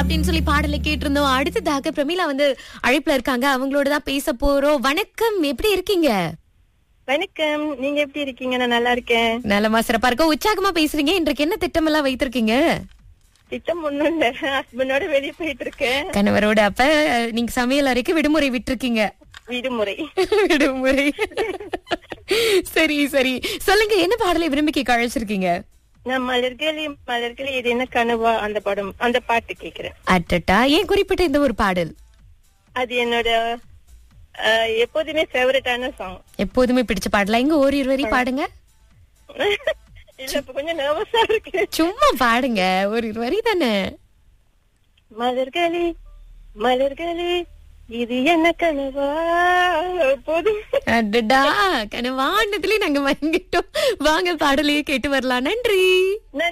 அப்படின்னு சொல்லி பாடலை கேட்டிருந்தோம் அடுத்ததாக பிரமிளா வந்து அழைப்புல இருக்காங்க அவங்களோட தான் பேச போறோம் வணக்கம் எப்படி இருக்கீங்க வணக்கம் நீங்க எப்படி இருக்கீங்க நான் நல்லா இருக்கேன் நலமா சிறப்பா இருக்க உற்சாகமா பேசுறீங்க இன்றைக்கு என்ன திட்டம் எல்லாம் வைத்திருக்கீங்க திட்டம் ஒண்ணும் இல்ல ஹஸ்பண்டோட வெளியே போயிட்டு இருக்கேன் கணவரோட அப்ப நீங்க சமையல் அறைக்கு விடுமுறை விட்டிருக்கீங்க விடுமுறை விடுமுறை சரி சரி சொல்லுங்க என்ன பாடலை விரும்பி கேட்க அழைச்சிருக்கீங்க நான் மலர்களே மலர்களே இது என்ன கனவா அந்த படம் அந்த பாட்டு கேக்குறேன் அட்டட்டா ஏன் குறிப்பிட்ட இந்த ஒரு பாடல் அது என்னோட அஹ், எப்போதுமே ஃபேவரட்டான சாங் எப்போதுமே பிடிச்ச பாடலா இங்க ஓரிரு வரி பாடுங்க இல்ல இப்ப கொஞ்சம் நர்வஸா இருக்கு சும்மா பாடுங்க ஒரு வரி தானே மலர்களே மலர்களே இது என்ன கனவா போதும் அடடா கனவானதுலயே நாங்க வாங்கிட்டோம் வாங்க பாடலையே கேட்டு வரலாம் நன்றி